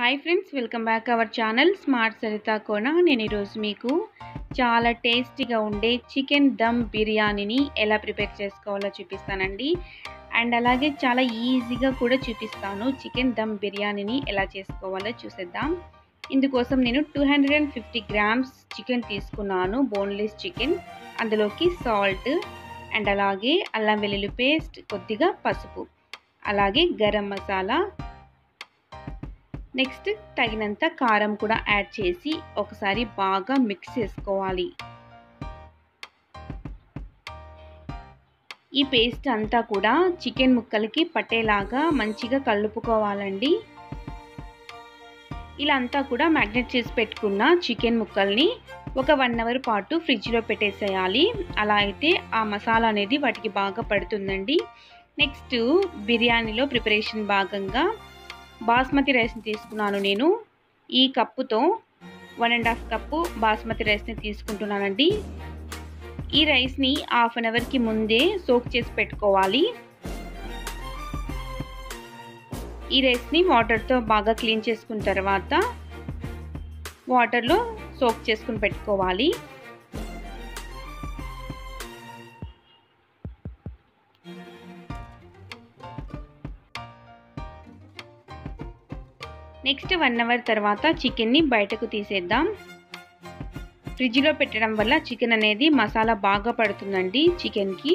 hi friends welcome back our channel smart Saritha Kona నేను ఈరోజు మీకు చాలా టేస్టీగా ఉండే చికెన్ దమ్ బిర్యానీని ఎలా ప్రిపేర్ చేసుకోవాలో చూపిస్తానండి అండ్ అలాగే చాలా ఈజీగా కూడా చూపిస్తాను చికెన్ దమ్ బిర్యానీని ఎలా చేసుకోవాలో చూసేద్దాం ఇందుకోసం నేను two hundred and fifty grams chicken తీసుకున్నాను బోన్లెస్ చికెన్ అందులోకి సాల్ట్ అండ్ అలాగే అల్లం వెల్లుల్లి పేస్ట్ కొద్దిగా పసుపు అలాగే గరం మసాలా నెక్స్ట్ తగినంత కారం కూడా యాడ్ చేసి ఒకసారి బాగా మిక్స్ చేసుకోవాలి ఈ పేస్ట్ అంతా కూడా చికెన్ ముక్కలకి పట్టేలాగా మంచిగా కలుపుకోవాలండి ఇలా అంతా కూడా మ్యాగ్నెట్ చేసి పెట్టుకున్న చికెన్ ముక్కల్ని ఒక వన్ అవర్ పాటు ఫ్రిడ్జ్లో పెట్టేసేయాలి అలా అయితే ఆ మసాలా అనేది వాటికి బాగా పడుతుందండి నెక్స్ట్ బిర్యానీలో ప్రిపరేషన్ భాగంగా బాస్మతి రైస్ని తీసుకున్నాను నేను ఈ కప్పుతో one and half cup basmati రైస్ని తీసుకుంటున్నానండి ఈ రైస్ని హాఫ్ అన్ అవర్కి ముందే సోక్ చేసి పెట్టుకోవాలి ఈ రైస్ని వాటర్తో బాగా క్లీన్ చేసుకున్న తర్వాత వాటర్లో సోక్ చేసుకుని పెట్టుకోవాలి నెక్స్ట్ వన్ అవర్ తర్వాత చికెన్ని బయటకు తీసేద్దాం ఫ్రిడ్జ్లో పెట్టడం వల్ల చికెన్ అనేది మసాలా బాగా పడుతుందండి చికెన్కి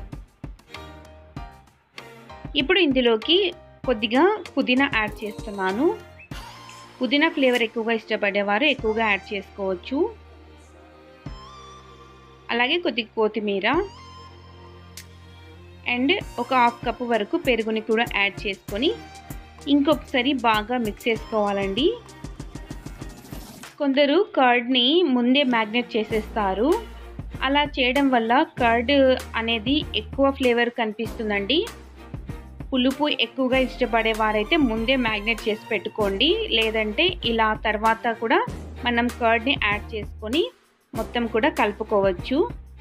ఇప్పుడు ఇందులోకి కొద్దిగా పుదీనా యాడ్ చేస్తున్నాను పుదీనా ఫ్లేవర్ ఎక్కువగా ఇష్టపడేవారు ఎక్కువగా యాడ్ చేసుకోవచ్చు అలాగే కొద్దిగా కొత్తిమీర అండ్ ఒక హాఫ్ కప్ వరకు పెరుగుని కూడా యాడ్ చేసుకొని ఇంకొకసారి బాగా మిక్స్ చేసుకోవాలండి కొందరు కర్డ్ని ముందే మ్యాగ్నెట్ చేసేస్తారు అలా చేయడం వల్ల కర్డ్ అనేది ఎక్కువ ఫ్లేవర్ కనిపిస్తుందండి పులుపు ఎక్కువగా ఇష్టపడే వారైతే ముందే మ్యాగ్నెట్ చేసి పెట్టుకోండి లేదంటే ఇలా తర్వాత కూడా మనం కర్డ్ని యాడ్ చేసుకొని మొత్తం కూడా కలుపుకోవచ్చు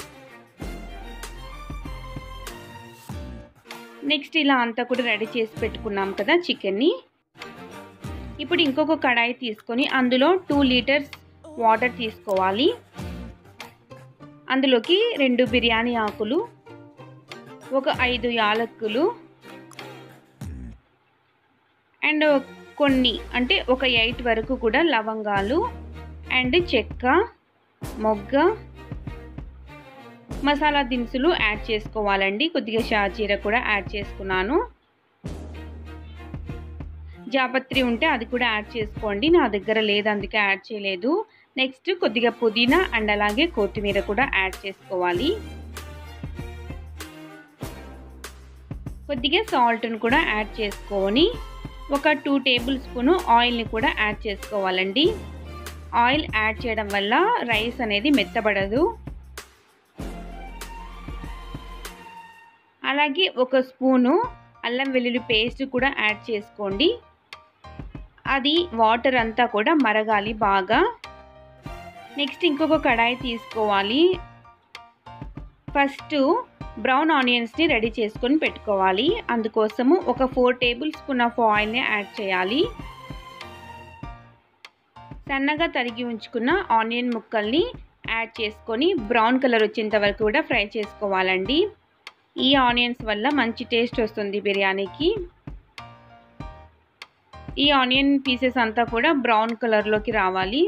నెక్స్ట్ ఇలా అంతా కూడా రెడీ చేసి పెట్టుకున్నాం కదా చికెన్ని ఇప్పుడు ఇంకొక కడాయి తీసుకొని అందులో టూ లీటర్స్ వాటర్ తీసుకోవాలి అందులోకి రెండు బిర్యానీ ఆకులు ఒక ఐదు యాలక్కులు అండ్ కొన్ని అంటే ఒక ఎయిట్ వరకు కూడా లవంగాలు అండ్ చెక్క మొగ్గ మసాలా దినుసులు యాడ్ చేసుకోవాలండి కొద్దిగా షాజీర కూడా యాడ్ చేసుకున్నాను జాపత్రి ఉంటే అది కూడా యాడ్ చేసుకోండి నా దగ్గర లేదు అందుకే యాడ్ చేయలేదు నెక్స్ట్ కొద్దిగా పుదీనా అండ్ అలాగే కొత్తిమీర కూడా యాడ్ చేసుకోవాలి కొద్దిగా సాల్ట్ను కూడా యాడ్ చేసుకొని ఒక టూ టేబుల్ స్పూను ఆయిల్ని కూడా యాడ్ చేసుకోవాలండి ఆయిల్ యాడ్ చేయడం వల్ల రైస్ అనేది మెత్తబడదు అలాగే ఒక స్పూను అల్లం వెల్లుల్లి పేస్ట్ కూడా యాడ్ చేసుకోండి అది వాటర్ అంతా కూడా మరగాలి బాగా నెక్స్ట్ ఇంకొక కడాయి తీసుకోవాలి ఫస్ట్ బ్రౌన్ ఆనియన్స్ని రెడీ చేసుకొని పెట్టుకోవాలి అందుకోసము ఒక ఫోర్ టేబుల్ స్పూన్ ఆఫ్ ఆయిల్ని యాడ్ చేయాలి సన్నగా తరిగి ఉంచుకున్న ఆనియన్ ముక్కల్ని యాడ్ చేసుకొని బ్రౌన్ కలర్ వచ్చేంత వరకు కూడా ఫ్రై చేసుకోవాలండి ఈ ఆనియన్స్ వల్ల మంచి టేస్ట్ వస్తుంది బిర్యానీకి ఈ ఆనియన్ పీసెస్ అంతా కూడా బ్రౌన్ కలర్లోకి రావాలి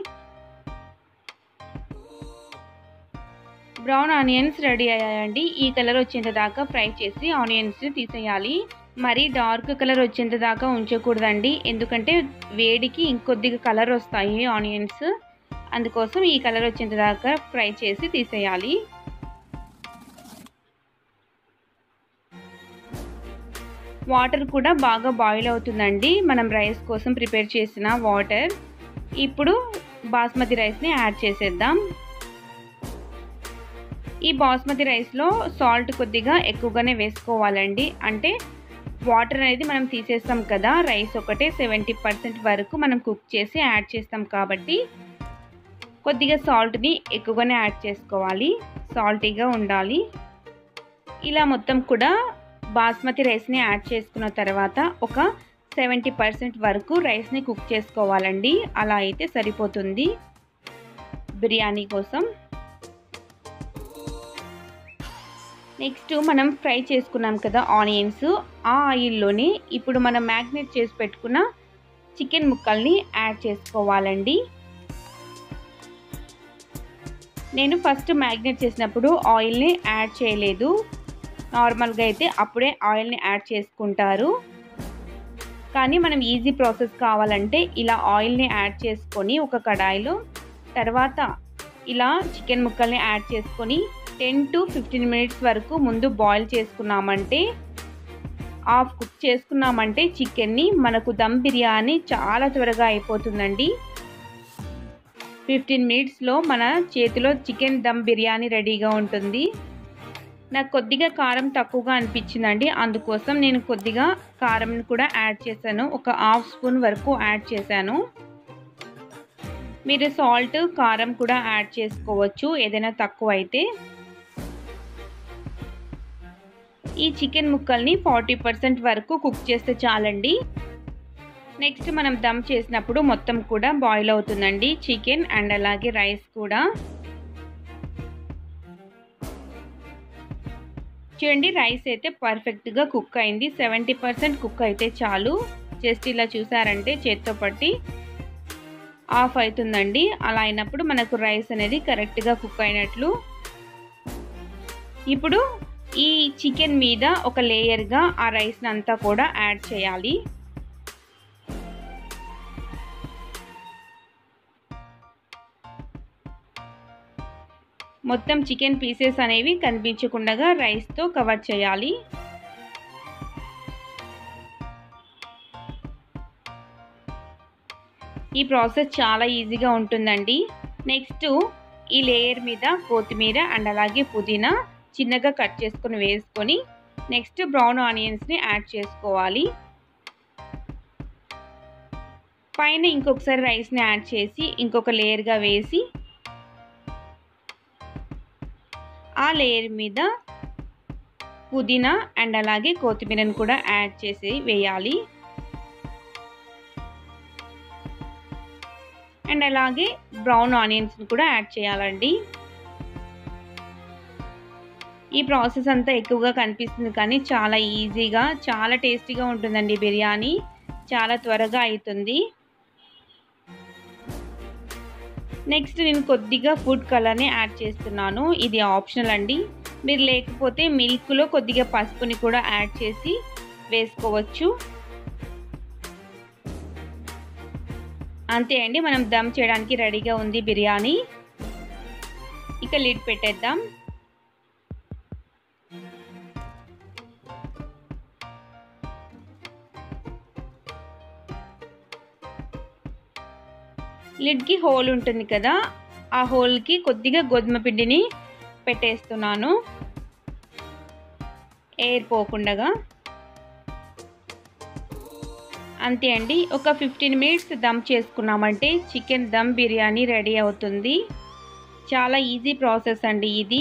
బ్రౌన్ ఆనియన్స్ రెడీ అయ్యాయండి ఈ కలర్ వచ్చేంత దాకా ఫ్రై చేసి ఆనియన్స్ తీసేయాలి మరీ డార్క్ కలర్ వచ్చేంత దాకా ఉంచకూడదండి ఎందుకంటే వేడికి ఇంకొద్దిగా కలర్ వస్తాయి ఆనియన్స్ అందుకోసం ఈ కలర్ వచ్చేంత దాకా ఫ్రై చేసి తీసేయాలి వాటర్ కూడా బాగా బాయిల్ అవుతుందండి మనం రైస్ కోసం ప్రిపేర్ చేసిన వాటర్ ఇప్పుడు బాస్మతి రైస్ని యాడ్ చేసేద్దాం ఈ బాస్మతి రైస్లో సాల్ట్ కొద్దిగా ఎక్కువగానే వేసుకోవాలండి అంటే వాటర్ అనేది మనం తీసేస్తాం కదా రైస్ ఒకటే సెవెంటీ పర్సెంట్ వరకు మనం కుక్ చేసి యాడ్ చేస్తాం కాబట్టి కొద్దిగా సాల్ట్ని ఎక్కువగానే యాడ్ చేసుకోవాలి సాల్టీగా ఉండాలి ఇలా మొత్తం కూడా బాస్మతి రైస్ని యాడ్ చేసుకున్న తర్వాత ఒక సెవెంటీ పర్సెంట్ వరకు రైస్ని కుక్ చేసుకోవాలండి అలా అయితే సరిపోతుంది బిర్యానీ కోసం నెక్స్ట్ మనం ఫ్రై చేసుకున్నాం కదా ఆనియన్స్ ఆ ఆయిల్లోనే ఇప్పుడు మనం మ్యాగ్నేట్ చేసి పెట్టుకున్న చికెన్ ముక్కల్ని యాడ్ చేసుకోవాలండి నేను ఫస్ట్ మ్యాగ్నేట్ చేసినప్పుడు ఆయిల్ని యాడ్ చేయలేదు నార్మల్గా అయితే అప్పుడే ఆయిల్ని యాడ్ చేసుకుంటారు కానీ మనం ఈజీ ప్రాసెస్ కావాలంటే ఇలా ఆయిల్ని యాడ్ చేసుకొని ఒక కడాయిలో తర్వాత ఇలా చికెన్ ముక్కల్ని యాడ్ చేసుకొని టెన్ టు ఫిఫ్టీన్ మినిట్స్ వరకు ముందు బాయిల్ చేసుకున్నామంటే హాఫ్ కుక్ చేసుకున్నామంటే చికెన్ని మనకు దమ్ బిర్యానీ చాలా త్వరగా అయిపోతుందండి ఫిఫ్టీన్ మినిట్స్లో మన చేతిలో చికెన్ దమ్ బిర్యానీ రెడీగా ఉంటుంది నాకు కొద్దిగా కారం తక్కువగా అనిపించిందండి అందుకోసం నేను కొద్దిగా కారం కూడా యాడ్ చేశాను ఒక హాఫ్ స్పూన్ వరకు యాడ్ చేశాను మీరు సాల్ట్ కారం కూడా యాడ్ చేసుకోవచ్చు ఏదైనా తక్కువ అయితే ఈ చికెన్ ముక్కల్ని ఫార్టీ పర్సెంట్ వరకు కుక్ చేస్తే చాలండి నెక్స్ట్ మనం దమ్ చేసినప్పుడు మొత్తం కూడా బాయిల్ అవుతుందండి చికెన్ అండ్ అలాగే రైస్ కూడా చూడండి రైస్ అయితే పర్ఫెక్ట్గా కుక్ అయింది సెవెంటీ పర్సెంట్ కుక్ అయితే చాలు జస్ట్ ఇలా చూసారంటే చేత్తో పట్టి ఆఫ్ అవుతుందండి అలా అయినప్పుడు మనకు రైస్ అనేది కరెక్ట్గా కుక్ అయినట్లు ఇప్పుడు ఈ చికెన్ మీద ఒక లేయర్గా ఆ రైస్ని అంతా కూడా యాడ్ చేయాలి మొత్తం చికెన్ పీసెస్ అనేవి కనిపించకుండా రైస్తో కవర్ చేయాలి ఈ ప్రాసెస్ చాలా ఈజీగా ఉంటుందండి నెక్స్ట్ ఈ లేయర్ మీద కొత్తిమీర అండ్ అలాగే పుదీనా చిన్నగా కట్ చేసుకొని వేసుకొని నెక్స్ట్ బ్రౌన్ ఆనియన్స్ని యాడ్ చేసుకోవాలి పైన ఇంకొకసారి రైస్ని యాడ్ చేసి ఇంకొక లేయర్గా వేసి ఆ లేయర్ మీద పుదీనా అండ్ అలాగే కొత్తిమీరను కూడా యాడ్ చేసి వేయాలి అండ్ అలాగే బ్రౌన్ ఆనియన్స్ని కూడా యాడ్ చేయాలండి ఈ ప్రాసెస్ అంతా ఎక్కువగా కనిపిస్తుంది కానీ చాలా ఈజీగా చాలా టేస్టీగా ఉంటుందండి బిర్యానీ చాలా త్వరగా అవుతుంది నెక్స్ట్ నేను కొద్దిగా ఫుడ్ కలర్ని యాడ్ చేస్తున్నాను ఇది ఆప్షనల్ అండి మీరు లేకపోతే మిల్క్లో కొద్దిగా పసుపుని కూడా యాడ్ చేసి వేసుకోవచ్చు అంతే అండి మనం దమ్ చేయడానికి రెడీగా ఉంది బిర్యానీ ఇక లిడ్ పెట్టేద్దాం లిడ్కి హోల్ ఉంటుంది కదా ఆ హోల్కి కొద్దిగా గోధుమ పిండిని పెట్టేస్తున్నాను ఎయిర్ పోకుండా అంతే అండి ఒక ఫిఫ్టీన్ మినిట్స్ దమ్ చేసుకున్నామంటే చికెన్ దమ్ బిర్యానీ రెడీ అవుతుంది చాలా ఈజీ ప్రాసెస్ అండి ఇది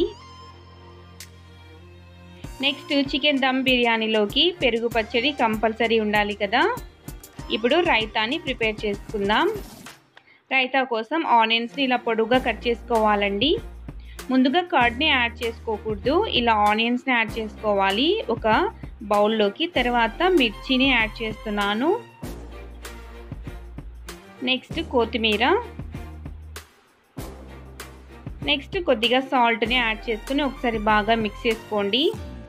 నెక్స్ట్ చికెన్ దమ్ బిర్యానీలోకి పెరుగు పచ్చడి కంపల్సరీ ఉండాలి కదా ఇప్పుడు రైతాని ప్రిపేర్ చేసుకుందాం రైతా కోసం ఆనియన్స్ని ఇలా పొడుగా కట్ చేసుకోవాలండి ముందుగా కర్డ్ని యాడ్ చేసుకోకూడదు ఇలా ఆనియన్స్ని యాడ్ చేసుకోవాలి ఒక బౌల్లోకి తర్వాత మిర్చిని యాడ్ చేస్తున్నాను నెక్స్ట్ కొత్తిమీర నెక్స్ట్ కొద్దిగా సాల్ట్ని యాడ్ చేసుకుని ఒకసారి బాగా మిక్స్ చేసుకోండి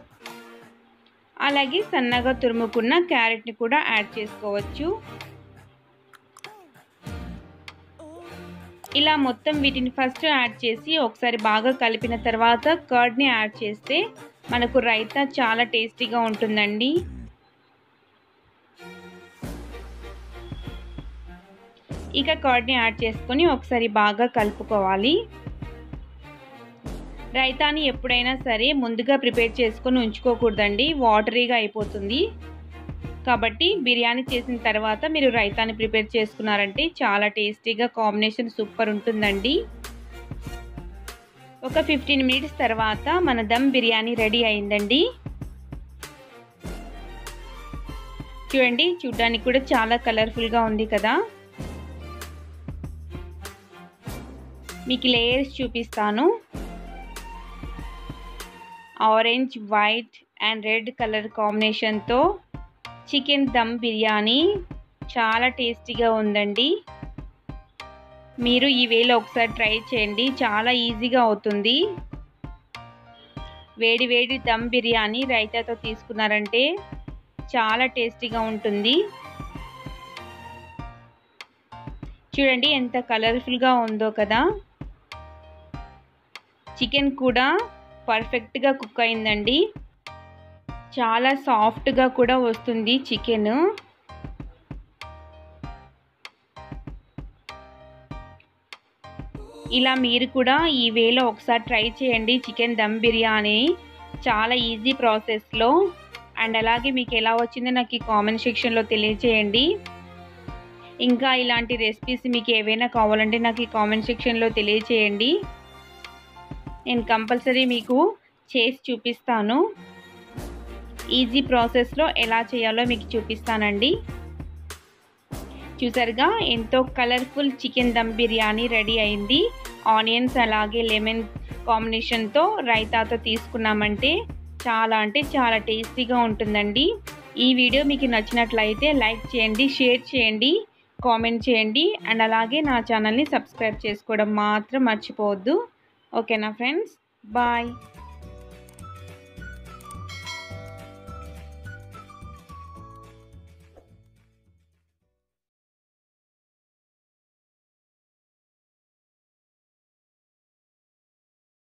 అలాగే సన్నగా తురుముకున్న క్యారెట్ని కూడా యాడ్ చేసుకోవచ్చు ఇలా మొత్తం వీటిని ఫస్ట్ యాడ్ చేసి ఒకసారి బాగా కలిపిన తర్వాత కర్డ్ని యాడ్ చేస్తే మనకు రైతా చాలా టేస్టీగా ఉంటుందండి ఇక కర్డ్ని యాడ్ చేసుకొని ఒకసారి బాగా కలుపుకోవాలి రైతాని ఎప్పుడైనా సరే ముందుగా ప్రిపేర్ చేసుకొని ఉంచుకోకూడదండి వాటరీగా అయిపోతుంది కాబట్టి బిర్యానీ చేసిన తర్వాత మీరు రైతాని ప్రిపేర్ చేసుకున్నారంటే చాలా టేస్టీగా కాంబినేషన్ సూపర్ ఉంటుందండి ఒక ఫిఫ్టీన్ మినిట్స్ తర్వాత మన దమ్ బిర్యానీ రెడీ అయిందండి చూడండి చూడ్డానికి కూడా చాలా కలర్ఫుల్గా ఉంది కదా మీకు లేయర్స్ చూపిస్తాను orange white and red colour కాంబినేషన్తో చికెన్ దమ్ బిర్యానీ చాలా టేస్టీగా ఉందండి మీరు ఈ వేలో ఒకసారి ట్రై చేయండి చాలా ఈజీగా అవుతుంది వేడి వేడి దమ్ బిర్యానీ రైతాతో తీసుకున్నారంటే చాలా టేస్టీగా ఉంటుంది చూడండి ఎంత కలర్ఫుల్గా ఉందో కదా చికెన్ కూడా పర్ఫెక్ట్గా కుక్ అయిందండి చాలా సాఫ్ట్గా కూడా వస్తుంది చికెన్ ఇలా మీరు కూడా ఈ వేలో ఒకసారి ట్రై చేయండి చికెన్ దమ్ బిర్యానీ చాలా ఈజీ ప్రాసెస్లో అండ్ అలాగే మీకు ఎలా వచ్చిందో నాకు ఈ కామెంట్ సెక్షన్లో తెలియచేయండి ఇంకా ఇలాంటి రెసిపీస్ మీకు ఏవైనా కావాలంటే నాకు ఈ కామెంట్ సెక్షన్లో తెలియచేయండి నేను కంపల్సరీ మీకు చేసి చూపిస్తాను ఈజీ ప్రాసెస్లో ఎలా చేయాలో మీకు చూపిస్తానండి చూసారుగా ఎంతో colourful chicken dum biryani ready అయింది ఆనియన్స్ అలాగే లెమన్ కాంబినేషన్తో రైతాతో తీసుకున్నామంటే చాలా అంటే చాలా టేస్టీగా ఉంటుందండి ఈ వీడియో మీకు నచ్చినట్లయితే లైక్ చేయండి షేర్ చేయండి కామెంట్ చేయండి అండ్ అలాగే నా ఛానల్ని సబ్స్క్రైబ్ చేసుకోవడం మాత్రం మర్చిపోవద్దు ఓకేనా ఫ్రెండ్స్ బాయ్